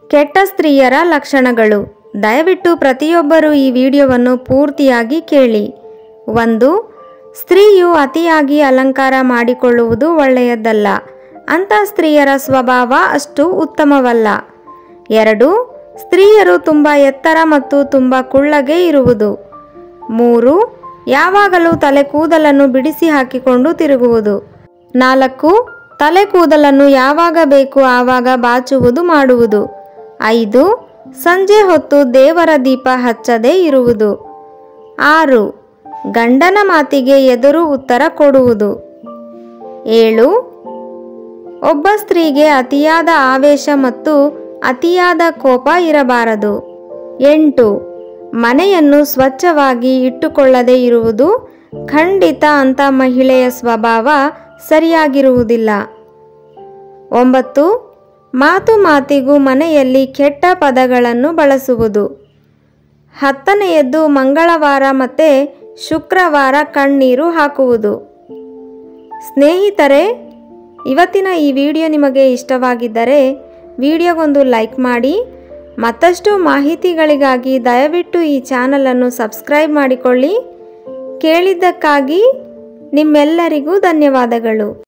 ಕೆಟ್ಟ ಸ್ತ್ರೀಯರ ಲಕ್ಷಣಗಳು ದಯವಿಟ್ಟು ಪ್ರತಿಯೊಬ್ಬರೂ ಈ ವಿಡಿಯೋವನ್ನು ಪೂರ್ತಿಯಾಗಿ ಕೇಳಿ ಒಂದು ಸ್ತ್ರೀಯು ಅತಿಯಾಗಿ ಅಲಂಕಾರ ಮಾಡಿಕೊಳ್ಳುವುದು ಒಳ್ಳೆಯದಲ್ಲ ಅಂಥ ಸ್ತ್ರೀಯರ ಸ್ವಭಾವ ಅಷ್ಟು ಉತ್ತಮವಲ್ಲ ಎರಡು ಸ್ತ್ರೀಯರು ತುಂಬ ಎತ್ತರ ಮತ್ತು ತುಂಬ ಕುಳ್ಳಗೆ ಇರುವುದು ಮೂರು ಯಾವಾಗಲೂ ತಲೆ ಕೂದಲನ್ನು ಬಿಡಿಸಿ ಹಾಕಿಕೊಂಡು ತಿರುಗುವುದು ನಾಲ್ಕು ತಲೆ ಕೂದಲನ್ನು ಯಾವಾಗ ಬೇಕು ಆವಾಗ ಬಾಚುವುದು ಮಾಡುವುದು ಐದು ಸಂಜೆ ಹೊತ್ತು ದೇವರ ದೀಪ ಹಚ್ಚದೇ ಇರುವುದು ಆರು ಗಂಡನ ಮಾತಿಗೆ ಎದುರು ಉತ್ತರ ಕೊಡುವುದು ಏಳು ಒಬ್ಬ ಸ್ತ್ರೀಗೆ ಅತಿಯಾದ ಆವೇಶ ಮತ್ತು ಅತಿಯಾದ ಕೋಪ ಇರಬಾರದು ಎಂಟು ಮನೆಯನ್ನು ಸ್ವಚ್ಛವಾಗಿ ಇಟ್ಟುಕೊಳ್ಳದೇ ಇರುವುದು ಖಂಡಿತ ಅಂಥ ಮಹಿಳೆಯ ಸ್ವಭಾವ ಸರಿಯಾಗಿರುವುದಿಲ್ಲ ಒಂಬತ್ತು ಮಾತು ಮಾತಿಗೂ ಮನೆಯಲ್ಲಿ ಕೆಟ್ಟ ಪದಗಳನ್ನು ಬಳಸುವುದು ಹತ್ತನೆಯದ್ದು ಮಂಗಳವಾರ ಮತ್ತು ಶುಕ್ರವಾರ ಕಣ್ಣೀರು ಹಾಕುವುದು ಸ್ನೇಹಿತರೆ ಇವತ್ತಿನ ಈ ವಿಡಿಯೋ ನಿಮಗೆ ಇಷ್ಟವಾಗಿದ್ದರೆ ವಿಡಿಯೋಗೊಂದು ಲೈಕ್ ಮಾಡಿ ಮತ್ತಷ್ಟು ಮಾಹಿತಿಗಳಿಗಾಗಿ ದಯವಿಟ್ಟು ಈ ಚಾನಲನ್ನು ಸಬ್ಸ್ಕ್ರೈಬ್ ಮಾಡಿಕೊಳ್ಳಿ ಕೇಳಿದ್ದಕ್ಕಾಗಿ ನಿಮ್ಮೆಲ್ಲರಿಗೂ ಧನ್ಯವಾದಗಳು